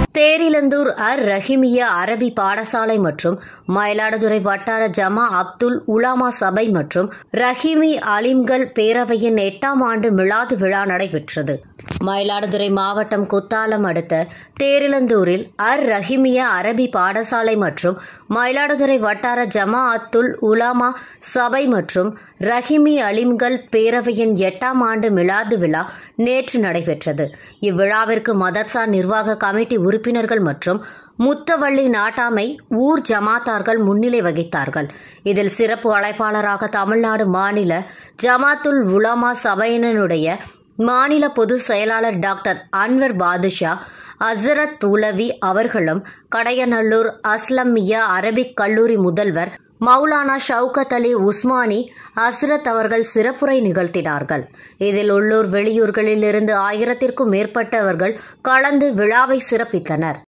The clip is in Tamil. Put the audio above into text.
தேரிலந்தூர் அர் ரஹிமியா அரபி பாடசாலை மற்றும் மயிலாடுதுறை வட்டார ஜமா அப்துல் உலாமா சபை மற்றும் ரஹிமி அலிம்கள் பேரவையின் எட்டாம் ஆண்டு மிலாது விழா நடைபெற்றது மயிலாடுதுறை மாவட்டம் குத்தாலம் அடுத்த தேரிலந்தூரில் அர் ரஹிமியா அரபி பாடசாலை மற்றும் மயிலாடுதுறை வட்டார ஜமா அத்துல் உலாமா சபை மற்றும் ரஹிமி அலிம்கள் பேரவையின் எட்டாம் ஆண்டு மிலாது விழா நேற்று நடைபெற்றது இவ்விழாவிற்கு மதர்சா நிர்வாக கமிட்டி உறுப்பினர்கள் மற்றும் முத்தவள்ளி நாட்டாமை ஊர் ஜமாத்தார்கள் முன்னிலை வகித்தார்கள் இதில் சிறப்பு அழைப்பாளராக தமிழ்நாடு மாநில ஜமாத்துல் உலமா சபையினருடைய மாநில பொதுச் செயலாளர் டாக்டர் அன்வர் பாதுஷா அசரத் உலவி அவர்களும் கடையநல்லூர் அஸ்லம் மியா அரபிக் கல்லூரி முதல்வர் மௌலானா ஷவுகத் அலி உஸ்மானி ஹஸ்ரத் அவர்கள் சிறப்புரை நிகழ்த்தினார்கள் இதில் உள்ளூர் வெளியூர்களில் இருந்து ஆயிரத்திற்கும் மேற்பட்டவர்கள் கலந்து விழாவை சிறப்பித்தனர்